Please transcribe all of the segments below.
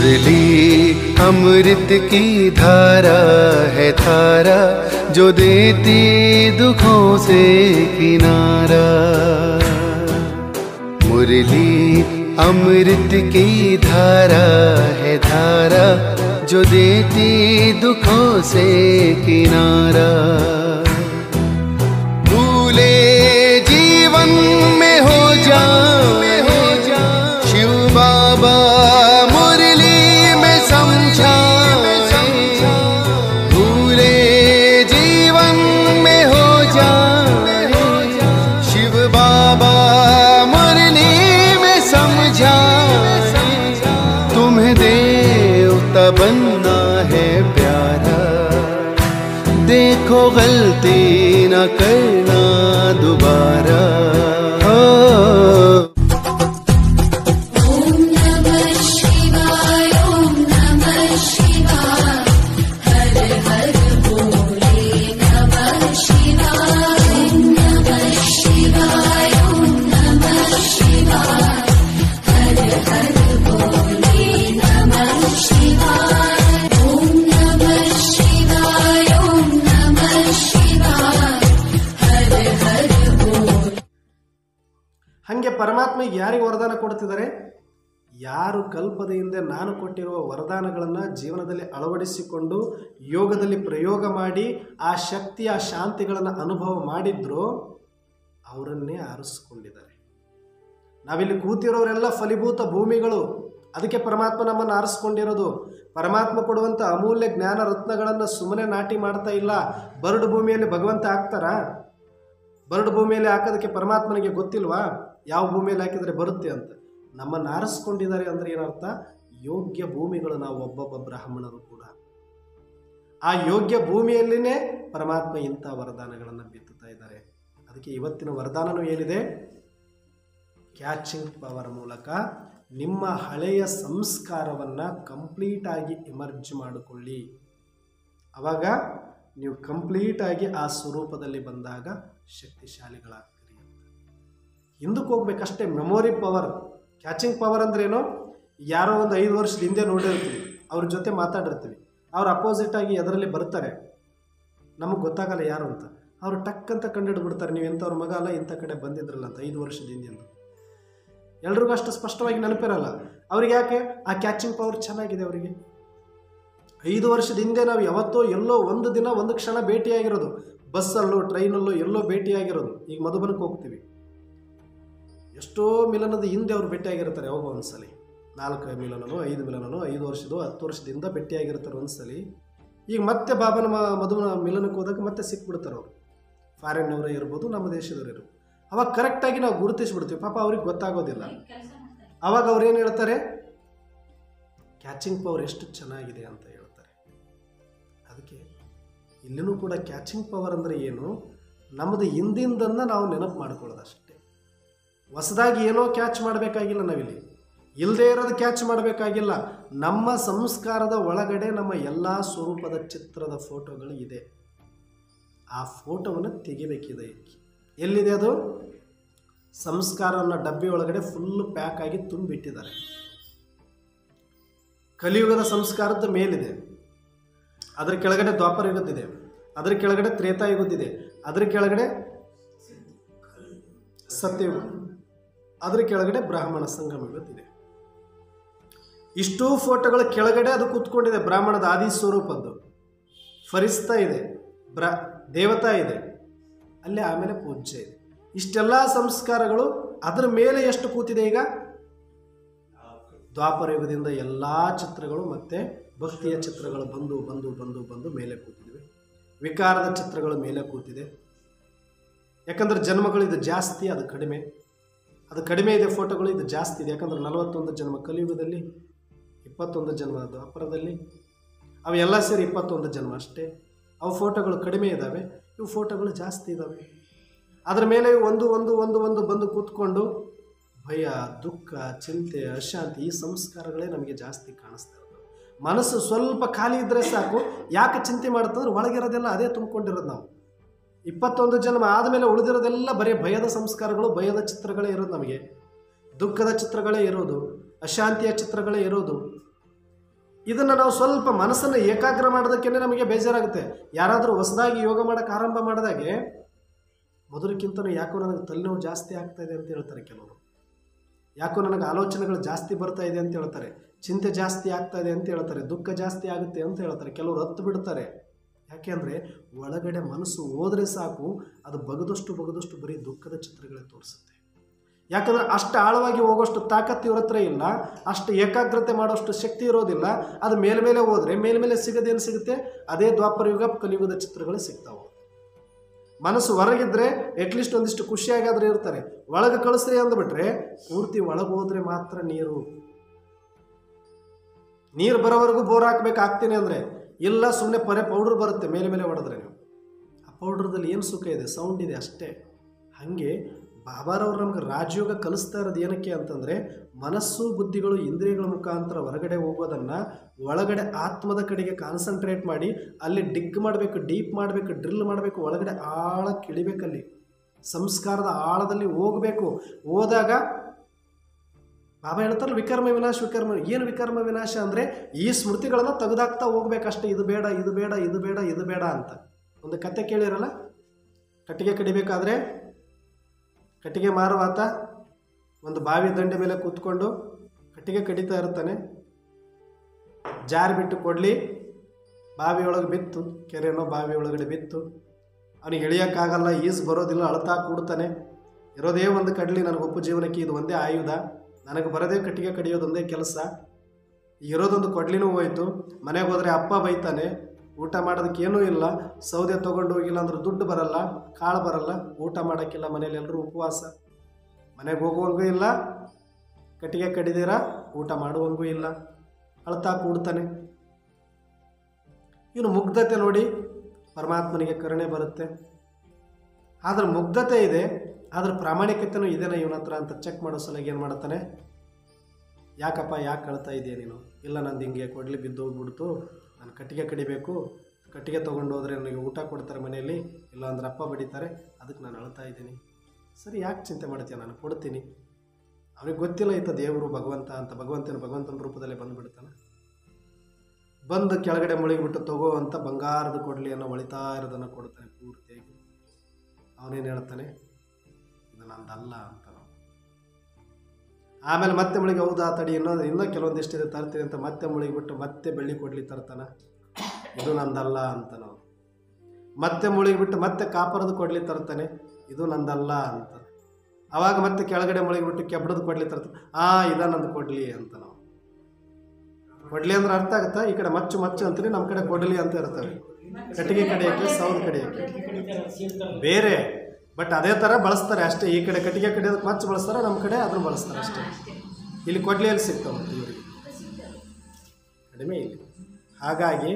मुरली अमृत की धारा है धारा जो देती दुखों से किनारा मुरली अमृत की धारा है धारा जो देती दुखों से किनारा भूले जीवन में हो जा शिव बाबा मुरली में समझा भूले जीवन में हो जा शिव बाबा मुरली में समझा तुम्हें देवता बनना है प्यारा देखो गलती न करना दोबारा हो ॐ नमः शिवाय ॐ नमः शिवाय हर हर भोले नमः शिवाय ॐ नमः शिवाय ॐ नमः शिवाय हर हर भोले नमः शिवाय ॐ नमः शिवाय ॐ नमः शिवाय हर हर भोले ಹಾಗೆ ಪರಮಾತ್ಮ ಈಗ ಯಾರಿಗೆ ವರದಾನ ಕೊಡ್ತಿದ್ದಾರೆ ಯಾರು ಕಲ್ಪದೆಯಿಂದ ನಾನು ಕೊಟ್ಟಿರುವ ವರದಾನಗಳನ್ನು ಜೀವನದಲ್ಲಿ ಅಳವಡಿಸಿಕೊಂಡು ಯೋಗದಲ್ಲಿ ಪ್ರಯೋಗ ಮಾಡಿ ಆ ಶಕ್ತಿ ಆ ಶಾಂತಿಗಳನ್ನು ಅನುಭವ ಮಾಡಿದ್ರು ಅವರನ್ನೇ ಆರಿಸ್ಕೊಂಡಿದ್ದಾರೆ ನಾವಿಲ್ಲಿ ಕೂತಿರೋರೆಲ್ಲ ಫಲಿಭೂತ ಭೂಮಿಗಳು ಅದಕ್ಕೆ ಪರಮಾತ್ಮ ನಮ್ಮನ್ನು ಆರಿಸ್ಕೊಂಡಿರೋದು ಪರಮಾತ್ಮ ಕೊಡುವಂಥ ಅಮೂಲ್ಯ ಜ್ಞಾನ ರತ್ನಗಳನ್ನು ಸುಮ್ಮನೆ ನಾಟಿ ಮಾಡ್ತಾ ಇಲ್ಲ ಬರಡು ಭೂಮಿಯಲ್ಲಿ ಭಗವಂತ ಹಾಕ್ತಾರಾ ಬರಡು ಭೂಮಿಯಲ್ಲಿ ಹಾಕೋದಕ್ಕೆ ಪರಮಾತ್ಮನಿಗೆ ಗೊತ್ತಿಲ್ವಾ ಯಾವ ಭೂಮಿಯಲ್ಲಿ ಹಾಕಿದರೆ ಬರುತ್ತೆ ಅಂತ ನಮ್ಮನ್ನು ಆರಿಸ್ಕೊಂಡಿದ್ದಾರೆ ಅಂದರೆ ಏನರ್ಥ ಯೋಗ್ಯ ಭೂಮಿಗಳು ನಾವು ಒಬ್ಬೊಬ್ಬ ಬ್ರಾಹ್ಮಣರು ಕೂಡ ಆ ಯೋಗ್ಯ ಭೂಮಿಯಲ್ಲಿನೇ ಪರಮಾತ್ಮ ಇಂಥ ವರದಾನಗಳನ್ನು ಬಿತ್ತುತ್ತಾ ಇದ್ದಾರೆ ಅದಕ್ಕೆ ಇವತ್ತಿನ ವರದಾನನೂ ಏನಿದೆ ಕ್ಯಾಚಿಂಗ್ ಪವರ್ ಮೂಲಕ ನಿಮ್ಮ ಹಳೆಯ ಸಂಸ್ಕಾರವನ್ನು ಕಂಪ್ಲೀಟಾಗಿ ಎಮರ್ಜ್ ಮಾಡಿಕೊಳ್ಳಿ ಆವಾಗ ನೀವು ಕಂಪ್ಲೀಟಾಗಿ ಆ ಸ್ವರೂಪದಲ್ಲಿ ಬಂದಾಗ ಶಕ್ತಿಶಾಲಿಗಳಾಗ್ತೀರಿ ಅಂತ ಹಿಂದಕ್ಕೆ ಹೋಗ್ಬೇಕಷ್ಟೇ ಮೆಮೊರಿ ಪವರ್ ಕ್ಯಾಚಿಂಗ್ ಪವರ್ ಅಂದ್ರೇನು ಯಾರೋ ಒಂದು ಐದು ವರ್ಷದ ಹಿಂದೆ ನೋಡಿರ್ತೀವಿ ಅವ್ರ ಜೊತೆ ಮಾತಾಡಿರ್ತೀವಿ ಅವ್ರ ಅಪೋಸಿಟ್ ಆಗಿ ಎದರಲ್ಲಿ ಬರ್ತಾರೆ ನಮಗೆ ಗೊತ್ತಾಗಲ್ಲ ಯಾರು ಅಂತ ಅವರು ಟಕ್ ಅಂತ ಕಂಡುಹಿಡ್ಬಿಡ್ತಾರೆ ನೀವು ಎಂಥವ್ರ ಮಗ ಅಲ್ಲ ಇಂಥ ಕಡೆ ಬಂದಿದ್ರಲ್ಲ ಅಂತ ಐದು ವರ್ಷದ ಹಿಂದೆ ಎಲ್ರಿಗೂ ಅಷ್ಟು ಸ್ಪಷ್ಟವಾಗಿ ನೆನಪಿರಲ್ಲ ಅವ್ರಿಗೆ ಯಾಕೆ ಆ ಕ್ಯಾಚಿಂಗ್ ಪವರ್ ಚೆನ್ನಾಗಿದೆ ಅವರಿಗೆ ಐದು ವರ್ಷದ ಹಿಂದೆ ನಾವು ಯಾವತ್ತೋ ಎಲ್ಲೋ ಒಂದು ದಿನ ಒಂದು ಕ್ಷಣ ಭೇಟಿಯಾಗಿರೋದು ಬಸ್ಸಲ್ಲೋ ಟ್ರೈನಲ್ಲೋ ಎಲ್ಲೋ ಭೇಟಿಯಾಗಿರೋದು ಈಗ ಮಧುಬನಕ್ಕೆ ಹೋಗ್ತೀವಿ ಎಷ್ಟೋ ಮಿಲನದ ಹಿಂದೆ ಅವ್ರು ಭೇಟಿಯಾಗಿರ್ತಾರೆ ಯಾವಾಗ ಒಂದ್ಸಲಿ ನಾಲ್ಕು ಮಿಲನನೋ ಐದು ಮಿಲನನೋ ಐದು ವರ್ಷದೋ ಹತ್ತು ವರ್ಷದಿಂದ ಭೇಟಿಯಾಗಿರ್ತಾರೆ ಒಂದ್ಸಲಿ ಈಗ ಮತ್ತೆ ಬಾಬನ ಮ ಮಧುವನ ಮಿಲನಕ್ಕೆ ಹೋದಾಗ ಮತ್ತೆ ಸಿಕ್ಬಿಡ್ತಾರೆ ಅವರು ಫಾರಿನ್ನವರೇ ಇರ್ಬೋದು ನಮ್ಮ ದೇಶದವರು ಇರ್ಬೋದು ಅವಾಗ ಕರೆಕ್ಟಾಗಿ ನಾವು ಗುರುತಿಸ್ಬಿಡ್ತೀವಿ ಪಾಪ ಅವ್ರಿಗೆ ಗೊತ್ತಾಗೋದಿಲ್ಲ ಅವಾಗ ಅವ್ರು ಏನು ಹೇಳ್ತಾರೆ ಕ್ಯಾಚಿಂಗ್ ಪವರ್ ಎಷ್ಟು ಚೆನ್ನಾಗಿದೆ ಅಂತ ಹೇಳ್ತಾರೆ ಅದಕ್ಕೆ ಇಲ್ಲಿನೂ ಕೂಡ ಕ್ಯಾಚಿಂಗ್ ಪವರ್ ಅಂದರೆ ಏನು ನಮ್ಮದು ಹಿಂದಿಂದನ್ನು ನಾವು ನೆನಪು ಮಾಡ್ಕೊಳ್ಳೋದಷ್ಟೇ ಹೊಸದಾಗಿ ಏನೋ ಕ್ಯಾಚ್ ಮಾಡಬೇಕಾಗಿಲ್ಲ ನಾವಿಲ್ಲಿ ಇಲ್ಲದೇ ಇರೋದು ಕ್ಯಾಚ್ ಮಾಡಬೇಕಾಗಿಲ್ಲ ನಮ್ಮ ಸಂಸ್ಕಾರದ ಒಳಗಡೆ ನಮ್ಮ ಎಲ್ಲ ಸ್ವರೂಪದ ಚಿತ್ರದ ಫೋಟೋಗಳು ಇದೆ ಆ ಫೋಟೋವನ್ನು ತೆಗಿಬೇಕಿದೆ ಎಲ್ಲಿದೆ ಅದು ಸಂಸ್ಕಾರವನ್ನು ಡಬ್ಬಿ ಒಳಗಡೆ ಫುಲ್ ಪ್ಯಾಕ್ ಆಗಿ ತುಂಬಿಟ್ಟಿದ್ದಾರೆ ಕಲಿಯುಗದ ಸಂಸ್ಕಾರದ ಮೇಲಿದೆ ಅದರ ಕೆಳಗಡೆ ದ್ವಾಪರ ಯುಗದ್ದಿದೆ ಅದರ ಕೆಳಗಡೆ ತ್ರೇತಾಯುಗದ್ದಿದೆ ಅದರ ಕೆಳಗಡೆ ಸತ್ಯಯುಗ ಅದರ ಕೆಳಗಡೆ ಬ್ರಾಹ್ಮಣ ಸಂಗಮ ಯುಗದ್ದಿದೆ ಇಷ್ಟೂ ಫೋಟೋಗಳ ಕೆಳಗಡೆ ಅದು ಕೂತ್ಕೊಂಡಿದೆ ಬ್ರಾಹ್ಮಣದ ಆದಿ ಸ್ವರೂಪದ್ದು ಫರಿಸ್ತಾ ಇದೆ ಬ್ರ ದೇವತಾ ಇದೆ ಅಲ್ಲೇ ಆಮೇಲೆ ಪೂಜ್ಯ ಇದೆ ಇಷ್ಟೆಲ್ಲ ಸಂಸ್ಕಾರಗಳು ಅದರ ಮೇಲೆ ಎಷ್ಟು ಕೂತಿದೆ ಈಗ ದ್ವಾಪರ ಯುಗದಿಂದ ಎಲ್ಲ ಚಿತ್ರಗಳು ಮತ್ತು ಭಕ್ತಿಯ ಚಿತ್ರಗಳು ಬಂದು ಬಂದು ಬಂದು ಬಂದು ಮೇಲೆ ಕೂತಿವೆ ವಿಕಾರದ ಚಿತ್ರಗಳು ಮೇಲೆ ಕೂತಿದೆ ಯಾಕಂದ್ರೆ ಜನ್ಮಗಳು ಇದು ಜಾಸ್ತಿ ಅದು ಕಡಿಮೆ ಅದು ಕಡಿಮೆ ಇದೆ ಫೋಟೋಗಳು ಇದು ಜಾಸ್ತಿ ಇದೆ ಯಾಕಂದ್ರೆ ನಲವತ್ತೊಂದು ಜನ್ಮ ಕಲಿಯುಗದಲ್ಲಿ ಇಪ್ಪತ್ತೊಂದು ಜನ್ಮ ದ್ವಾಪರದಲ್ಲಿ ಅವು ಎಲ್ಲ ಸೇರಿ ಇಪ್ಪತ್ತೊಂದು ಜನ್ಮ ಅಷ್ಟೇ ಅವು ಫೋಟೋಗಳು ಕಡಿಮೆ ಇದ್ದಾವೆ ಇವು ಫೋಟೋಗಳು ಜಾಸ್ತಿ ಇದ್ದಾವೆ ಅದರ ಮೇಲೆ ಒಂದು ಒಂದು ಒಂದು ಒಂದು ಬಂದು ಕೂತ್ಕೊಂಡು ಭಯ ದುಃಖ ಚಿಂತೆ ಅಶಾಂತಿ ಈ ಸಂಸ್ಕಾರಗಳೇ ನಮಗೆ ಜಾಸ್ತಿ ಕಾಣಿಸ್ತಾ ಇರೋದು ಮನಸ್ಸು ಸ್ವಲ್ಪ ಖಾಲಿ ಇದ್ದರೆ ಸಾಕು ಯಾಕೆ ಚಿಂತೆ ಮಾಡುತ್ತಂದ್ರೆ ಒಳಗಿರೋದೆಲ್ಲ ಅದೇ ತುಂಬಿಕೊಂಡಿರೋದು ನಾವು ಇಪ್ಪತ್ತೊಂದು ಜನ್ಮ ಆದಮೇಲೆ ಉಳಿದಿರೋದೆಲ್ಲ ಬರೀ ಭಯದ ಸಂಸ್ಕಾರಗಳು ಭಯದ ಚಿತ್ರಗಳೇ ಇರೋದು ನಮಗೆ ದುಃಖದ ಚಿತ್ರಗಳೇ ಇರೋದು ಅಶಾಂತಿಯ ಚಿತ್ರಗಳೇ ಇರೋದು ಇದನ್ನು ನಾವು ಸ್ವಲ್ಪ ಮನಸ್ಸನ್ನು ಏಕಾಗ್ರ ಮಾಡೋದಕ್ಕೇ ನಮಗೆ ಬೇಜಾರಾಗುತ್ತೆ ಯಾರಾದರೂ ಹೊಸದಾಗಿ ಯೋಗ ಮಾಡೋಕ್ಕೆ ಆರಂಭ ಮಾಡಿದಾಗೆ ಮೊದಲಕ್ಕಿಂತನೂ ಯಾಕೋ ನನಗೆ ತಲೆನೋವು ಜಾಸ್ತಿ ಆಗ್ತಾ ಇದೆ ಅಂತ ಹೇಳ್ತಾರೆ ಕೆಲವರು ಯಾಕೋ ನನಗೆ ಆಲೋಚನೆಗಳು ಜಾಸ್ತಿ ಬರ್ತಾ ಇದೆ ಅಂತ ಹೇಳ್ತಾರೆ ಚಿಂತೆ ಜಾಸ್ತಿ ಆಗ್ತಾ ಇದೆ ಅಂತ ಹೇಳ್ತಾರೆ ದುಃಖ ಜಾಸ್ತಿ ಆಗುತ್ತೆ ಅಂತ ಹೇಳ್ತಾರೆ ಕೆಲವರು ಹತ್ತು ಬಿಡ್ತಾರೆ ಯಾಕೆಂದರೆ ಒಳಗಡೆ ಮನಸ್ಸು ಹೋದರೆ ಸಾಕು ಅದು ಬಗದಷ್ಟು ಬಗದಷ್ಟು ಬರೀ ದುಃಖದ ಚಿತ್ರಗಳೇ ತೋರಿಸುತ್ತೆ ಯಾಕಂದರೆ ಅಷ್ಟು ಆಳವಾಗಿ ಹೋಗೋಷ್ಟು ತಾಕತ್ತು ಇವ್ರ ಹತ್ರ ಇಲ್ಲ ಅಷ್ಟು ಏಕಾಗ್ರತೆ ಮಾಡೋಷ್ಟು ಶಕ್ತಿ ಇರೋದಿಲ್ಲ ಅದು ಮೇಲ್ಮೇಲೆ ಹೋದರೆ ಮೇಲ್ಮೇಲೆ ಸಿಗದೇನು ಸಿಗುತ್ತೆ ಅದೇ ದ್ವಾಪರ ಯುಗ ಕಲಿಯುಗದ ಚಿತ್ರಗಳೇ ಸಿಗ್ತಾವೆ ಮನಸ್ಸು ಹೊರಗಿದ್ರೆ ಅಟ್ಲೀಸ್ಟ್ ಒಂದಿಷ್ಟು ಖುಷಿಯಾಗಾದ್ರೆ ಇರ್ತಾರೆ ಒಳಗೆ ಕಳಿಸ್ರಿ ಅಂದ್ಬಿಟ್ರೆ ಪೂರ್ತಿ ಒಳಗೆ ಹೋದ್ರೆ ಮಾತ್ರ ನೀರು ನೀರು ಬರೋವರೆಗೂ ಬೋರ್ ಹಾಕ್ಬೇಕು ಹಾಕ್ತೀನಿ ಅಂದರೆ ಇಲ್ಲ ಸುಮ್ಮನೆ ಪರೆ ಪೌಡ್ರ್ ಬರುತ್ತೆ ಮೇಲೆ ಮೇಲೆ ಹೊಡೆದ್ರೆ ನೀವು ಆ ಪೌಡ್ರದಲ್ಲಿ ಏನು ಸುಖ ಇದೆ ಸೌಂಡ್ ಇದೆ ಅಷ್ಟೇ ಹಾಗೆ ಬಾಬಾರವ್ರು ನಮ್ಗೆ ರಾಜಯೋಗ ಕಲಿಸ್ತಾ ಇರೋದು ಏನಕ್ಕೆ ಅಂತಂದರೆ ಮನಸ್ಸು ಬುದ್ಧಿಗಳು ಇಂದ್ರಿಯಗಳ ಮುಖಾಂತರ ಹೊರಗಡೆ ಹೋಗೋದನ್ನು ಒಳಗಡೆ ಆತ್ಮದ ಕಡೆಗೆ ಕಾನ್ಸಂಟ್ರೇಟ್ ಮಾಡಿ ಅಲ್ಲಿ ಡಿಗ್ ಮಾಡಬೇಕು ಡೀಪ್ ಮಾಡಬೇಕು ಡ್ರಿಲ್ ಮಾಡಬೇಕು ಒಳಗಡೆ ಆಳ ಕಿಳಿಬೇಕಲ್ಲಿ ಸಂಸ್ಕಾರದ ಆಳದಲ್ಲಿ ಹೋಗಬೇಕು ಹೋದಾಗ ಬಾಬಾ ಹೇಳ್ತಾರಲ್ಲ ವಿಕರ್ಮ ವಿನಾಶ ವಿಕರ್ಮ ಏನು ವಿಕರ್ಮ ವಿನಾಶ ಅಂದರೆ ಈ ಸ್ಮೃತಿಗಳನ್ನು ತೆಗೆದಾಕ್ತಾ ಹೋಗ್ಬೇಕಷ್ಟೇ ಇದು ಬೇಡ ಇದು ಬೇಡ ಇದು ಬೇಡ ಇದು ಬೇಡ ಅಂತ ಒಂದು ಕತೆ ಕೇಳಿರಲ್ಲ ಕಟ್ಟಿಗೆ ಕಡಿಬೇಕಾದ್ರೆ ಕಟ್ಟಿಗೆ ಮಾರುವಾತ ಒಂದು ಬಾವಿ ದಂಡೆ ಮೇಲೆ ಕೂತ್ಕೊಂಡು ಕಟ್ಟಿಗೆ ಕಡಿತಾ ಇರ್ತಾನೆ ಜಾರಿ ಬಿಟ್ಟು ಕೊಡಲಿ ಬಾವಿಯೊಳಗೆ ಬಿತ್ತು ಕೆರೆನೋ ಬಾವಿ ಒಳಗಡೆ ಬಿತ್ತು ಅವನಿಗೆ ಇಳಿಯೋಕ್ಕಾಗಲ್ಲ ಈಜು ಬರೋದಿಲ್ಲ ಅಳ್ತಾ ಕೂಡ್ತಾನೆ ಇರೋದೇ ಒಂದು ಕಡ್ಲಿ ನನಗೆ ಉಪಜೀವನಕ್ಕೆ ಇದು ಒಂದೇ ಆಯುಧ ನನಗೆ ಬರೋದೇ ಕಟ್ಟಿಗೆ ಕಡಿಯೋದೊಂದೇ ಕೆಲಸ ಇರೋದೊಂದು ಕೊಡ್ಲಿನೂ ಹೋಯ್ತು ಮನೆಗೆ ಹೋದರೆ ಅಪ್ಪ ಬೈತಾನೆ ಊಟ ಮಾಡೋದಕ್ಕೆ ಏನೂ ಇಲ್ಲ ಸೌದೆ ತೊಗೊಂಡು ಹೋಗಿಲ್ಲ ಅಂದ್ರೆ ದುಡ್ಡು ಬರಲ್ಲ ಕಾಳು ಬರಲ್ಲ ಊಟ ಮಾಡೋಕ್ಕಿಲ್ಲ ಮನೇಲಿ ಎಲ್ಲರೂ ಉಪವಾಸ ಮನೆಗೆ ಹೋಗುವಂಗೂ ಇಲ್ಲ ಕಟ್ಟಿಗೆ ಕಡಿದಿರ ಊಟ ಮಾಡುವಂಗೂ ಇಲ್ಲ ಅಳ್ತಾ ಕೂಡ್ತಾನೆ ಇವನು ಮುಗ್ಧತೆ ನೋಡಿ ಪರಮಾತ್ಮನಿಗೆ ಕರುಣೆ ಬರುತ್ತೆ ಆದ್ರೆ ಮುಗ್ಧತೆ ಇದೆ ಆದ್ರೆ ಪ್ರಾಮಾಣಿಕತೆನೂ ಇದೇನ ಇವನ ಹತ್ರ ಅಂತ ಚೆಕ್ ಮಾಡೋ ಸಲಗೆ ಏನು ಮಾಡ್ತಾನೆ ಯಾಕಪ್ಪ ಯಾಕೆ ಕಳ್ತಾ ಇದೆಯಾ ನೀನು ಇಲ್ಲ ನಂದು ಹಿಂಗೆ ಕೊಡ್ಲಿ ಬಿದ್ದು ಹೋಗ್ಬಿಡ್ತು ನಾನು ಕಟ್ಟಿಗೆ ಕಡಿಬೇಕು ಕಟ್ಟಿಗೆ ತೊಗೊಂಡು ಹೋದರೆ ನನಗೆ ಊಟ ಕೊಡ್ತಾರೆ ಮನೆಯಲ್ಲಿ ಇಲ್ಲ ಅಂದ್ರೆ ಅಪ್ಪ ಬಡಿತಾರೆ ಅದಕ್ಕೆ ನಾನು ಅಳ್ತಾ ಇದ್ದೀನಿ ಸರಿ ಯಾಕೆ ಚಿಂತೆ ಮಾಡ್ತೀಯ ನಾನು ಕೊಡ್ತೀನಿ ಅವನಿಗೆ ಗೊತ್ತಿಲ್ಲ ಈತ ದೇವರು ಭಗವಂತ ಅಂತ ಭಗವಂತನ ಭಗವಂತನ ರೂಪದಲ್ಲೇ ಬಂದುಬಿಡ್ತಾನೆ ಬಂದು ಕೆಳಗಡೆ ಮುಳುಗಿಬಿಟ್ಟು ತಗೋ ಅಂತ ಬಂಗಾರದ ಕೊಡಲಿಯನ್ನು ಹೊಳಿತಾ ಇರೋದನ್ನು ಕೊಡ್ತಾನೆ ಪೂರ್ತಿಯಾಗಿ ಅವನೇನು ಹೇಳ್ತಾನೆ ಇದು ನಂದಲ್ಲ ಅಂತ ನಾವು ಆಮೇಲೆ ಮತ್ತೆ ಮುಳುಗಿ ಹೌದಾ ತಡಿ ಇನ್ನೊಂದು ಇನ್ನೂ ಕೆಲವೊಂದಿಷ್ಟಿದೆ ತರ್ತೀನಿ ಅಂತ ಮತ್ತೆ ಮುಳುಗಿಬಿಟ್ಟು ಮತ್ತೆ ಬೆಳ್ಳಿ ಕೊಡ್ಲಿ ತರ್ತಾನ ಇದು ನಂದಲ್ಲ ಅಂತ ನಾವು ಮತ್ತೆ ಮುಳುಗಿಬಿಟ್ಟು ಮತ್ತೆ ಕಾಪರದ ಕೊಡ್ಲಿ ತರ್ತಾನೆ ಇದು ನಂದಲ್ಲ ಅಂತ ಅವಾಗ ಮತ್ತೆ ಕೆಳಗಡೆ ಮುಳುಗಿಬಿಟ್ಟು ಕೆಬ್ಬಡದ ಕೊಡ್ಲಿ ತರ್ತಾನೆ ಆ ಇದ ನಂದು ಕೊಡ್ಲಿ ಅಂತ ನಾವು ಕೊಡ್ಲಿ ಅಂದ್ರೆ ಅರ್ಥ ಆಗುತ್ತಾ ಈ ಕಡೆ ಮಚ್ಚು ಮಚ್ಚು ಅಂತೀರಿ ನಮ್ಮ ಕಡೆ ಕೊಡ್ಲಿ ಅಂತ ಇರ್ತವೆ ಕಟ್ಟಿಗೆ ಕಡಿಯೋಕ್ಕೆ ಸೌದ್ ಕಡಿಯೋಕ್ಕೆ ಬೇರೆ ಬಟ್ ಅದೇ ಥರ ಬಳಸ್ತಾರೆ ಅಷ್ಟೇ ಈ ಕಡೆ ಕಟ್ಟಿಗೆ ಕಡಿಯೋದಕ್ಕೆ ಮಚ್ಚು ಬಳಸ್ತಾರೆ ನಮ್ಮ ಕಡೆ ಅದನ್ನು ಬಳಸ್ತಾರೆ ಅಷ್ಟೇ ಇಲ್ಲಿ ಕೊಡ್ಲಿಯಲ್ಲಿ ಸಿಗ್ತಾವೆ ಮತ್ತೆ ಇವರಿಗೆ ಕಡಿಮೆ ಇಲ್ಲಿ ಹಾಗಾಗಿ